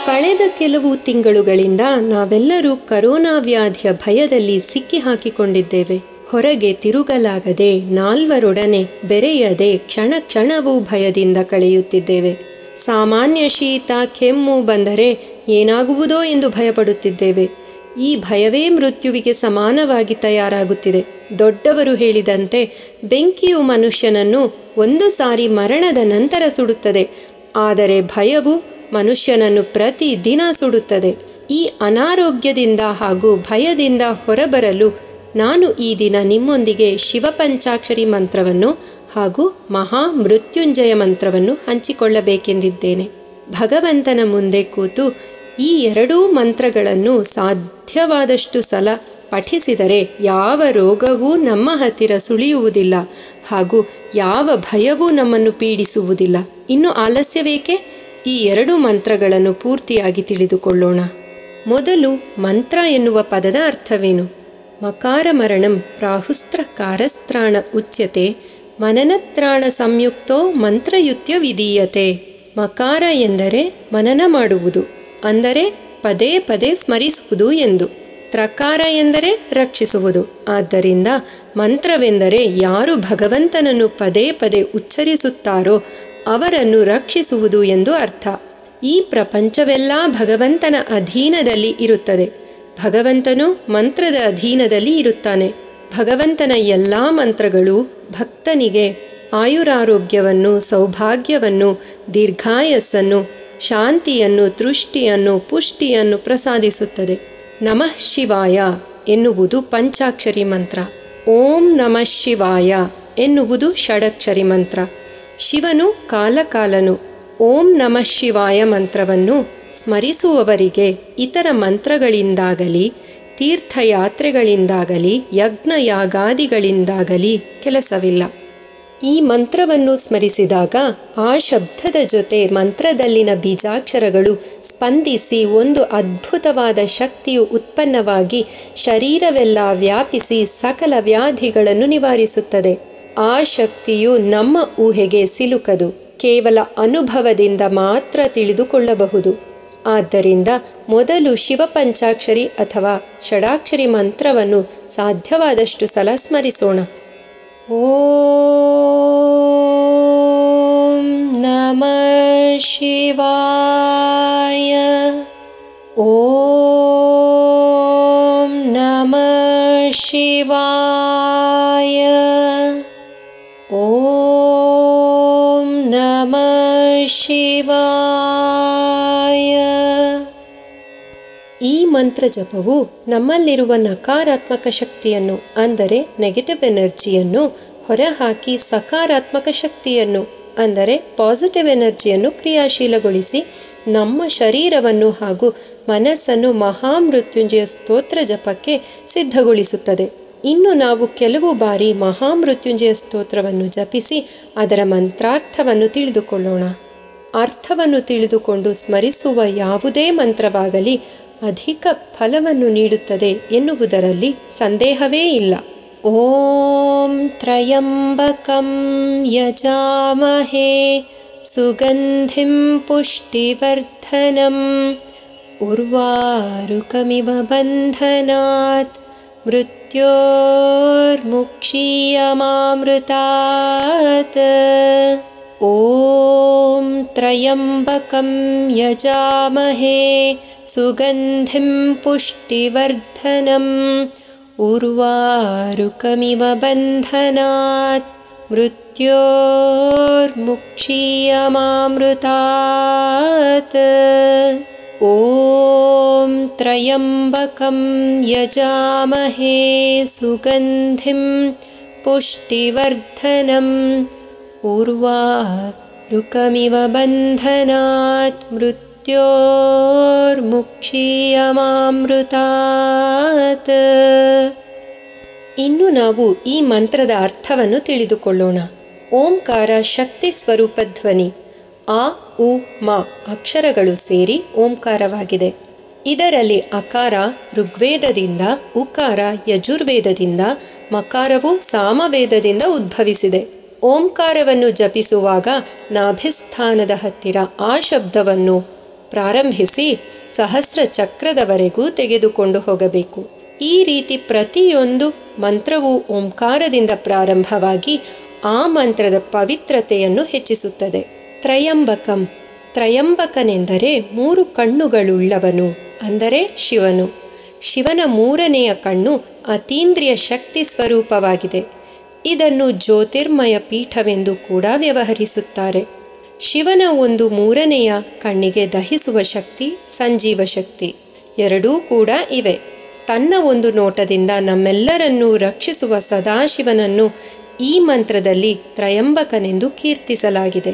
ಕಳೆದ ಕೆಲವು ತಿಂಗಳುಗಳಿಂದ ನಾವೆಲ್ಲರೂ ಕರೋನಾ ವ್ಯಾಧಿಯ ಭಯದಲ್ಲಿ ಸಿಕ್ಕಿ ಹಾಕಿಕೊಂಡಿದ್ದೇವೆ ಹೊರಗೆ ತಿರುಗಲಾಗದೆ ನಾಲ್ವರೊಡನೆ ಬೆರೆಯದೆ ಕ್ಷಣ ಕ್ಷಣವೂ ಭಯದಿಂದ ಕಳೆಯುತ್ತಿದ್ದೇವೆ ಸಾಮಾನ್ಯ ಶೀತ ಕೆಮ್ಮು ಬಂದರೆ ಏನಾಗುವುದೋ ಎಂದು ಭಯಪಡುತ್ತಿದ್ದೇವೆ ಈ ಭಯವೇ ಮೃತ್ಯುವಿಗೆ ಸಮಾನವಾಗಿ ತಯಾರಾಗುತ್ತಿದೆ ದೊಡ್ಡವರು ಹೇಳಿದಂತೆ ಬೆಂಕಿಯು ಮನುಷ್ಯನನ್ನು ಒಂದು ಸಾರಿ ಮರಣದ ನಂತರ ಸುಡುತ್ತದೆ ಆದರೆ ಭಯವು ಮನುಷ್ಯನನ್ನು ಪ್ರತಿದಿನ ಸುಡುತ್ತದೆ ಈ ಅನಾರೋಗ್ಯದಿಂದ ಹಾಗೂ ಭಯದಿಂದ ಹೊರಬರಲು ನಾನು ಈ ದಿನ ನಿಮ್ಮೊಂದಿಗೆ ಶಿವಪಂಚಾಕ್ಷರಿ ಮಂತ್ರವನ್ನು ಹಾಗೂ ಮಹಾ ಮೃತ್ಯುಂಜಯ ಮಂತ್ರವನ್ನು ಹಂಚಿಕೊಳ್ಳಬೇಕೆಂದಿದ್ದೇನೆ ಭಗವಂತನ ಮುಂದೆ ಕೂತು ಈ ಎರಡೂ ಮಂತ್ರಗಳನ್ನು ಸಾಧ್ಯವಾದಷ್ಟು ಸಲ ಪಠಿಸಿದರೆ ಯಾವ ರೋಗವೂ ನಮ್ಮ ಹತ್ತಿರ ಸುಳಿಯುವುದಿಲ್ಲ ಹಾಗೂ ಯಾವ ಭಯವೂ ನಮ್ಮನ್ನು ಪೀಡಿಸುವುದಿಲ್ಲ ಇನ್ನು ಆಲಸ್ಯವೇಕೆ ಈ ಎರಡು ಮಂತ್ರಗಳನ್ನು ಪೂರ್ತಿಯಾಗಿ ತಿಳಿದುಕೊಳ್ಳೋಣ ಮೊದಲು ಮಂತ್ರ ಎನ್ನುವ ಪದದ ಅರ್ಥವೇನು ಮಕಾರ ಮರಣಂ ಪ್ರಾಹುಸ್ತ್ರ ಕಾರಸ್ತ್ರಾಣ ಉಚ್ಯತೆ ಮನನತ್ರಾಣ ಸಂಯುಕ್ತೋ ಮಂತ್ರಯುತ್ಯ ವಿಧೀಯತೆ ಮಕಾರ ಎಂದರೆ ಮನನ ಮಾಡುವುದು ಅಂದರೆ ಪದೇ ಪದೇ ಸ್ಮರಿಸುವುದು ಎಂದು ತ್ರಕಾರ ಎಂದರೆ ರಕ್ಷಿಸುವುದು ಆದ್ದರಿಂದ ಮಂತ್ರವೆಂದರೆ ಯಾರು ಭಗವಂತನನ್ನು ಪದೇ ಪದೇ ಉಚ್ಚರಿಸುತ್ತಾರೋ ಅವರನ್ನು ರಕ್ಷಿಸುವುದು ಎಂದು ಅರ್ಥ ಈ ಪ್ರಪಂಚವೆಲ್ಲ ಭಗವಂತನ ಅಧೀನದಲ್ಲಿ ಇರುತ್ತದೆ ಭಗವಂತನು ಮಂತ್ರದ ಅಧೀನದಲ್ಲಿ ಇರುತ್ತಾನೆ ಭಗವಂತನ ಎಲ್ಲ ಮಂತ್ರಗಳು ಭಕ್ತನಿಗೆ ಆಯುರಾರೋಗ್ಯವನ್ನು ಸೌಭಾಗ್ಯವನ್ನು ದೀರ್ಘಾಯಸ್ಸನ್ನು ಶಾಂತಿಯನ್ನು ತೃಷ್ಟಿಯನ್ನು ಪುಷ್ಟಿಯನ್ನು ಪ್ರಸಾದಿಸುತ್ತದೆ ನಮಃ ಶಿವಾಯ ಎನ್ನುವುದು ಪಂಚಾಕ್ಷರಿ ಮಂತ್ರ ಓಂ ನಮಃ ಶಿವಾಯ ಎನ್ನುವುದು ಷಡಕ್ಷರಿ ಮಂತ್ರ ಶಿವನು ಕಾಲಕಾಲನು ಓಂ ನಮಃ ಶಿವಾಯ ಮಂತ್ರವನ್ನು ಸ್ಮರಿಸುವವರಿಗೆ ಇತರ ಮಂತ್ರಗಳಿಂದಾಗಲಿ ತೀರ್ಥಯಾತ್ರೆಗಳಿಂದಾಗಲಿ ಯಜ್ಞ ಯಾಗಾದಿಗಳಿಂದಾಗಲಿ ಕೆಲಸವಿಲ್ಲ ಈ ಮಂತ್ರವನ್ನು ಸ್ಮರಿಸಿದಾಗ ಆ ಶಬ್ದದ ಜೊತೆ ಮಂತ್ರದಲ್ಲಿನ ಬೀಜಾಕ್ಷರಗಳು ಸ್ಪಂದಿಸಿ ಒಂದು ಅದ್ಭುತವಾದ ಶಕ್ತಿಯು ಉತ್ಪನ್ನವಾಗಿ ಶರೀರವೆಲ್ಲ ವ್ಯಾಪಿಸಿ ಸಕಲ ವ್ಯಾಧಿಗಳನ್ನು ನಿವಾರಿಸುತ್ತದೆ ಆ ಶಕ್ತಿಯು ನಮ್ಮ ಊಹೆಗೆ ಸಿಲುಕದು ಕೇವಲ ಅನುಭವದಿಂದ ಮಾತ್ರ ತಿಳಿದುಕೊಳ್ಳಬಹುದು ಆದ್ದರಿಂದ ಮೊದಲು ಶಿವಪಂಚಾಕ್ಷರಿ ಅಥವಾ ಷಡಾಕ್ಷರಿ ಮಂತ್ರವನ್ನು ಸಾಧ್ಯವಾದಷ್ಟು ಸಲ ಸ್ಮರಿಸೋಣ ಓಂ ನಮಃ ಶಿವಾಯ ಓಂ ನಮಃ ಶಿವಾಯ ಓಂ ನಮಃ ಶಿವಾಯ ಈ ಮಂತ್ರ ಜಪವು ನಮ್ಮಲ್ಲಿರುವ ನಕಾರಾತ್ಮಕ ಶಕ್ತಿಯನ್ನು ಅಂದರೆ ನೆಗೆಟಿವ್ ಎನರ್ಜಿಯನ್ನು ಹೊರಹಾಕಿ ಸಕಾರಾತ್ಮಕ ಶಕ್ತಿಯನ್ನು ಅಂದರೆ ಪಾಸಿಟಿವ್ ಎನರ್ಜಿಯನ್ನು ಕ್ರಿಯಾಶೀಲಗೊಳಿಸಿ ನಮ್ಮ ಶರೀರವನ್ನು ಹಾಗೂ ಮನಸ್ಸನ್ನು ಮಹಾಮೃತ್ಯುಂಜಯ ಸ್ತೋತ್ರ ಜಪಕ್ಕೆ ಸಿದ್ಧಗೊಳಿಸುತ್ತದೆ ಇನ್ನು ನಾವು ಕೆಲವು ಬಾರಿ ಮಹಾಮೃತ್ಯುಂಜಯ ಸ್ತೋತ್ರವನ್ನು ಜಪಿಸಿ ಅದರ ಮಂತ್ರಾರ್ಥವನ್ನು ತಿಳಿದುಕೊಳ್ಳೋಣ ಅರ್ಥವನ್ನು ತಿಳಿದುಕೊಂಡು ಸ್ಮರಿಸುವ ಯಾವುದೇ ಮಂತ್ರವಾಗಲಿ ಅಧಿಕ ಫಲವನ್ನು ನೀಡುತ್ತದೆ ಎನ್ನುವುದರಲ್ಲಿ ಸಂದೇಹವೇ ಇಲ್ಲ ಓಂ ತ್ರಯಂಬಕಂ ಯಜಾಮಹೇ ಸುಗಂಧಿಂ ಪುಷ್ಟಿವರ್ಧನಂ ಉರ್ವಾರುಕಮಿವ ಬಂಧನಾತ್ मृत्योर्मुक्षीयमामृतात् ॐ त्र्यम्बकं यजामहे सुगन्धिं पुष्टिवर्धनम् उर्वारुकमिव बन्धनात् मृत्योर्मुक्षीयमामृतात् ॐ त्र्यम्बकं यजामहे सुगन्धिं पुष्टिवर्धनम् उर्वारुकमिव बन्धनात् मृत्योर्मुक्षीयमामृतात् ಇನ್ನು ನಾವು ಈ ಮಂತ್ರದ ಅರ್ಥವನ್ನು ತಿಳಿದುಕೊಳ್ಳೋಣ ಓಂಕಾರ ಶಕ್ತಿ ಸ್ವರೂಪ ಧ್ವನಿ ಆ ಉ ಮ ಅಕ್ಷರಗಳು ಸೇರಿ ಓಂಕಾರವಾಗಿದೆ ಇದರಲ್ಲಿ ಅಕಾರ ಋಗ್ವೇದದಿಂದ ಉಕಾರ ಯಜುರ್ವೇದದಿಂದ ಮಕಾರವು ಸಾಮವೇದದಿಂದ ಉದ್ಭವಿಸಿದೆ ಓಂಕಾರವನ್ನು ಜಪಿಸುವಾಗ ನಾಭಿಸ್ಥಾನದ ಹತ್ತಿರ ಆ ಶಬ್ದವನ್ನು ಪ್ರಾರಂಭಿಸಿ ಸಹಸ್ರ ಚಕ್ರದವರೆಗೂ ತೆಗೆದುಕೊಂಡು ಹೋಗಬೇಕು ಈ ರೀತಿ ಪ್ರತಿಯೊಂದು ಮಂತ್ರವು ಓಂಕಾರದಿಂದ ಪ್ರಾರಂಭವಾಗಿ ಆ ಮಂತ್ರದ ಪವಿತ್ರತೆಯನ್ನು ಹೆಚ್ಚಿಸುತ್ತದೆ ತ್ರಯಂಬಕಂ ತ್ರಯಂಬಕನೆಂದರೆ ಮೂರು ಕಣ್ಣುಗಳುಳ್ಳವನು ಅಂದರೆ ಶಿವನು ಶಿವನ ಮೂರನೆಯ ಕಣ್ಣು ಅತೀಂದ್ರಿಯ ಶಕ್ತಿ ಸ್ವರೂಪವಾಗಿದೆ ಇದನ್ನು ಜ್ಯೋತಿರ್ಮಯ ಪೀಠವೆಂದು ಕೂಡ ವ್ಯವಹರಿಸುತ್ತಾರೆ ಶಿವನ ಒಂದು ಮೂರನೆಯ ಕಣ್ಣಿಗೆ ದಹಿಸುವ ಶಕ್ತಿ ಸಂಜೀವ ಶಕ್ತಿ ಎರಡೂ ಕೂಡ ಇವೆ ತನ್ನ ಒಂದು ನೋಟದಿಂದ ನಮ್ಮೆಲ್ಲರನ್ನೂ ರಕ್ಷಿಸುವ ಸದಾಶಿವನನ್ನು ಈ ಮಂತ್ರದಲ್ಲಿ ತ್ರಯಂಬಕನೆಂದು ಕೀರ್ತಿಸಲಾಗಿದೆ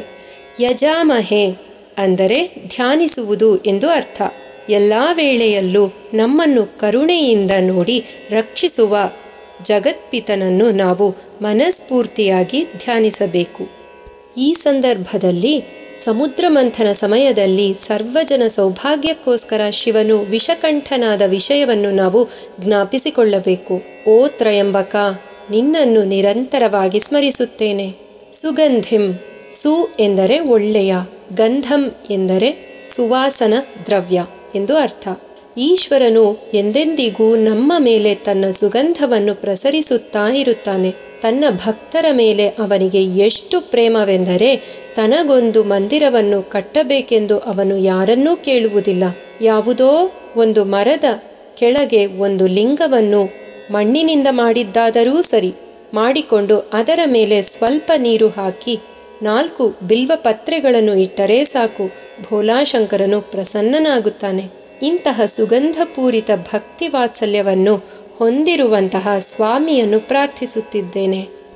ಯಜಾಮಹೆ ಅಂದರೆ ಧ್ಯಾನಿಸುವುದು ಎಂದು ಅರ್ಥ ಎಲ್ಲ ವೇಳೆಯಲ್ಲೂ ನಮ್ಮನ್ನು ಕರುಣೆಯಿಂದ ನೋಡಿ ರಕ್ಷಿಸುವ ಜಗತ್ಪಿತನನ್ನು ನಾವು ಮನಸ್ಫೂರ್ತಿಯಾಗಿ ಧ್ಯಾನಿಸಬೇಕು ಈ ಸಂದರ್ಭದಲ್ಲಿ ಸಮುದ್ರ ಮಂಥನ ಸಮಯದಲ್ಲಿ ಸರ್ವಜನ ಸೌಭಾಗ್ಯಕ್ಕೋಸ್ಕರ ಶಿವನು ವಿಷಕಂಠನಾದ ವಿಷಯವನ್ನು ನಾವು ಜ್ಞಾಪಿಸಿಕೊಳ್ಳಬೇಕು ಓ ತ್ರಯಂಬಕ ನಿನ್ನನ್ನು ನಿರಂತರವಾಗಿ ಸ್ಮರಿಸುತ್ತೇನೆ ಸುಗಂಧಿಂ ಸು ಎಂದರೆ ಒಳ್ಳೆಯ ಗಂಧಂ ಎಂದರೆ ಸುವಾಸನ ದ್ರವ್ಯ ಎಂದು ಅರ್ಥ ಈಶ್ವರನು ಎಂದೆಂದಿಗೂ ನಮ್ಮ ಮೇಲೆ ತನ್ನ ಸುಗಂಧವನ್ನು ಪ್ರಸರಿಸುತ್ತಾ ಇರುತ್ತಾನೆ ತನ್ನ ಭಕ್ತರ ಮೇಲೆ ಅವನಿಗೆ ಎಷ್ಟು ಪ್ರೇಮವೆಂದರೆ ತನಗೊಂದು ಮಂದಿರವನ್ನು ಕಟ್ಟಬೇಕೆಂದು ಅವನು ಯಾರನ್ನೂ ಕೇಳುವುದಿಲ್ಲ ಯಾವುದೋ ಒಂದು ಮರದ ಕೆಳಗೆ ಒಂದು ಲಿಂಗವನ್ನು ಮಣ್ಣಿನಿಂದ ಮಾಡಿದ್ದಾದರೂ ಸರಿ ಮಾಡಿಕೊಂಡು ಅದರ ಮೇಲೆ ಸ್ವಲ್ಪ ನೀರು ಹಾಕಿ ನಾಲ್ಕು ಬಿಲ್ವ ಪತ್ರೆಗಳನ್ನು ಇಟ್ಟರೆ ಸಾಕು ಭೋಲಾಶಂಕರನು ಪ್ರಸನ್ನನಾಗುತ್ತಾನೆ ಇಂತಹ ಸುಗಂಧಪೂರಿತ ಭಕ್ತಿ ವಾತ್ಸಲ್ಯವನ್ನು ಹೊಂದಿರುವಂತಹ ಸ್ವಾಮಿಯನ್ನು ಪ್ರಾರ್ಥಿಸುತ್ತಿದ್ದೇನೆ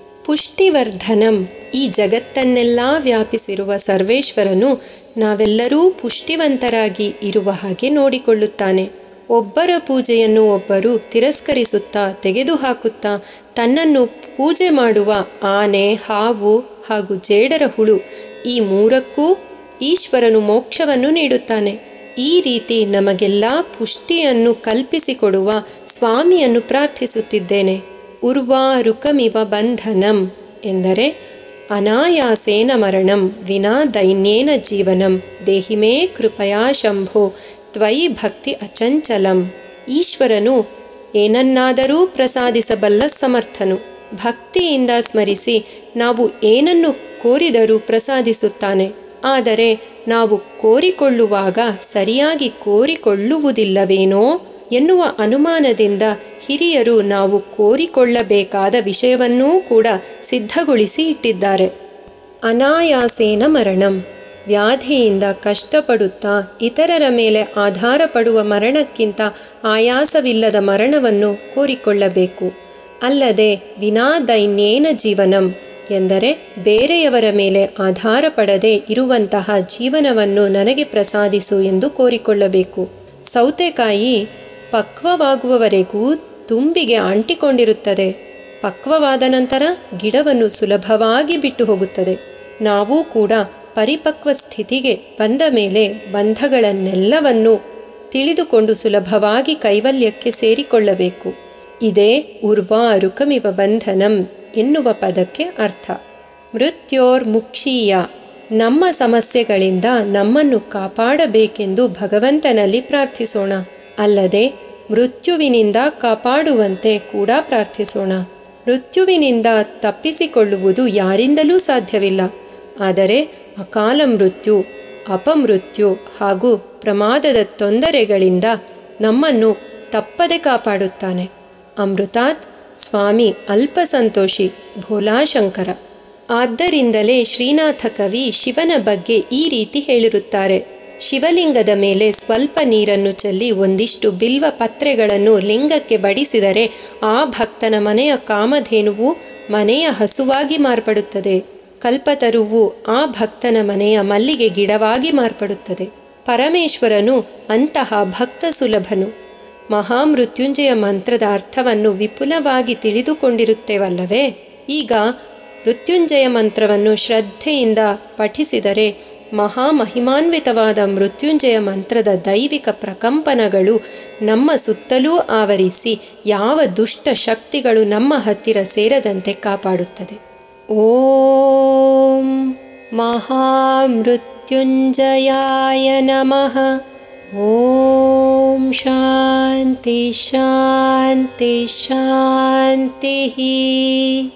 ಪುಷ್ಟಿವರ್ಧನಂ ಈ ಜಗತ್ತನ್ನೆಲ್ಲ ವ್ಯಾಪಿಸಿರುವ ಸರ್ವೇಶ್ವರನು ನಾವೆಲ್ಲರೂ ಪುಷ್ಟಿವಂತರಾಗಿ ಇರುವ ಹಾಗೆ ನೋಡಿಕೊಳ್ಳುತ್ತಾನೆ ಒಬ್ಬರ ಪೂಜೆಯನ್ನು ಒಬ್ಬರು ತಿರಸ್ಕರಿಸುತ್ತಾ ತೆಗೆದುಹಾಕುತ್ತಾ ತನ್ನನ್ನು ಪೂಜೆ ಮಾಡುವ ಆನೆ ಹಾವು ಹಾಗೂ ಜೇಡರ ಹುಳು ಈ ಮೂರಕ್ಕೂ ಈಶ್ವರನು ಮೋಕ್ಷವನ್ನು ನೀಡುತ್ತಾನೆ ಈ ರೀತಿ ನಮಗೆಲ್ಲ ಪುಷ್ಟಿಯನ್ನು ಕಲ್ಪಿಸಿಕೊಡುವ ಸ್ವಾಮಿಯನ್ನು ಪ್ರಾರ್ಥಿಸುತ್ತಿದ್ದೇನೆ ಉರ್ವಾ ರುಕಮಿವ ಬಂಧನಂ ಎಂದರೆ ಅನಾಯಾಸೇನ ಮರಣಂ ವಿನಾ ದೈನ್ಯೇನ ಜೀವನಂ ದೇಹಿಮೇ ಕೃಪಯಾ ಶಂಭೋ ತ್ವಯಿ ಭಕ್ತಿ ಅಚಂಚಲಂ ಈಶ್ವರನು ಏನನ್ನಾದರೂ ಪ್ರಸಾದಿಸಬಲ್ಲ ಸಮರ್ಥನು ಭಕ್ತಿಯಿಂದ ಸ್ಮರಿಸಿ ನಾವು ಏನನ್ನು ಕೋರಿದರೂ ಪ್ರಸಾದಿಸುತ್ತಾನೆ ಆದರೆ ನಾವು ಕೋರಿಕೊಳ್ಳುವಾಗ ಸರಿಯಾಗಿ ಕೋರಿಕೊಳ್ಳುವುದಿಲ್ಲವೇನೋ ಎನ್ನುವ ಅನುಮಾನದಿಂದ ಹಿರಿಯರು ನಾವು ಕೋರಿಕೊಳ್ಳಬೇಕಾದ ವಿಷಯವನ್ನೂ ಕೂಡ ಸಿದ್ಧಗೊಳಿಸಿ ಇಟ್ಟಿದ್ದಾರೆ ಅನಾಯಾಸೇನ ಮರಣಂ ವ್ಯಾಧಿಯಿಂದ ಕಷ್ಟಪಡುತ್ತಾ ಇತರರ ಮೇಲೆ ಆಧಾರ ಪಡುವ ಮರಣಕ್ಕಿಂತ ಆಯಾಸವಿಲ್ಲದ ಮರಣವನ್ನು ಕೋರಿಕೊಳ್ಳಬೇಕು ಅಲ್ಲದೆ ವಿನಾ ದೈನ್ಯೇನ ಜೀವನಂ ಎಂದರೆ ಬೇರೆಯವರ ಮೇಲೆ ಆಧಾರ ಪಡದೆ ಇರುವಂತಹ ಜೀವನವನ್ನು ನನಗೆ ಪ್ರಸಾದಿಸು ಎಂದು ಕೋರಿಕೊಳ್ಳಬೇಕು ಸೌತೆಕಾಯಿ ಪಕ್ವವಾಗುವವರೆಗೂ ತುಂಬಿಗೆ ಅಂಟಿಕೊಂಡಿರುತ್ತದೆ ಪಕ್ವವಾದ ನಂತರ ಗಿಡವನ್ನು ಸುಲಭವಾಗಿ ಬಿಟ್ಟು ಹೋಗುತ್ತದೆ ನಾವೂ ಕೂಡ ಪರಿಪಕ್ವ ಸ್ಥಿತಿಗೆ ಬಂದ ಮೇಲೆ ಬಂಧಗಳನ್ನೆಲ್ಲವನ್ನು ತಿಳಿದುಕೊಂಡು ಸುಲಭವಾಗಿ ಕೈವಲ್ಯಕ್ಕೆ ಸೇರಿಕೊಳ್ಳಬೇಕು ಇದೇ ಉರ್ವಾ ರುಕಮಿವ ಬಂಧನಂ ಎನ್ನುವ ಪದಕ್ಕೆ ಅರ್ಥ ಮೃತ್ಯೋರ್ಮುಕ್ಷೀಯ ನಮ್ಮ ಸಮಸ್ಯೆಗಳಿಂದ ನಮ್ಮನ್ನು ಕಾಪಾಡಬೇಕೆಂದು ಭಗವಂತನಲ್ಲಿ ಪ್ರಾರ್ಥಿಸೋಣ ಅಲ್ಲದೆ ಮೃತ್ಯುವಿನಿಂದ ಕಾಪಾಡುವಂತೆ ಕೂಡ ಪ್ರಾರ್ಥಿಸೋಣ ಮೃತ್ಯುವಿನಿಂದ ತಪ್ಪಿಸಿಕೊಳ್ಳುವುದು ಯಾರಿಂದಲೂ ಸಾಧ್ಯವಿಲ್ಲ ಆದರೆ ಅಕಾಲ ಮೃತ್ಯು ಅಪಮೃತ್ಯು ಹಾಗೂ ಪ್ರಮಾದದ ತೊಂದರೆಗಳಿಂದ ನಮ್ಮನ್ನು ತಪ್ಪದೆ ಕಾಪಾಡುತ್ತಾನೆ ಅಮೃತಾತ್ ಸ್ವಾಮಿ ಅಲ್ಪಸಂತೋಷಿ ಭೋಲಾಶಂಕರ ಆದ್ದರಿಂದಲೇ ಶ್ರೀನಾಥ ಕವಿ ಶಿವನ ಬಗ್ಗೆ ಈ ರೀತಿ ಹೇಳಿರುತ್ತಾರೆ ಶಿವಲಿಂಗದ ಮೇಲೆ ಸ್ವಲ್ಪ ನೀರನ್ನು ಚೆಲ್ಲಿ ಒಂದಿಷ್ಟು ಬಿಲ್ವ ಪತ್ರೆಗಳನ್ನು ಲಿಂಗಕ್ಕೆ ಬಡಿಸಿದರೆ ಆ ಭಕ್ತನ ಮನೆಯ ಕಾಮಧೇನುವು ಮನೆಯ ಹಸುವಾಗಿ ಮಾರ್ಪಡುತ್ತದೆ ಕಲ್ಪತರುವು ಆ ಭಕ್ತನ ಮನೆಯ ಮಲ್ಲಿಗೆ ಗಿಡವಾಗಿ ಮಾರ್ಪಡುತ್ತದೆ ಪರಮೇಶ್ವರನು ಅಂತಹ ಭಕ್ತ ಸುಲಭನು ಮಹಾಮೃತ್ಯುಂಜಯ ಮಂತ್ರದ ಅರ್ಥವನ್ನು ವಿಪುಲವಾಗಿ ತಿಳಿದುಕೊಂಡಿರುತ್ತೇವಲ್ಲವೇ ಈಗ ಮೃತ್ಯುಂಜಯ ಮಂತ್ರವನ್ನು ಶ್ರದ್ಧೆಯಿಂದ ಪಠಿಸಿದರೆ ಮಹಾಮಹಿಮಾನ್ವಿತವಾದ ಮೃತ್ಯುಂಜಯ ಮಂತ್ರದ ದೈವಿಕ ಪ್ರಕಂಪನಗಳು ನಮ್ಮ ಸುತ್ತಲೂ ಆವರಿಸಿ ಯಾವ ದುಷ್ಟ ಶಕ್ತಿಗಳು ನಮ್ಮ ಹತ್ತಿರ ಸೇರದಂತೆ ಕಾಪಾಡುತ್ತದೆ ಓಂ महामृत्युञ्जयाय नमः ॐ शान्ति शान्ति शान्तिः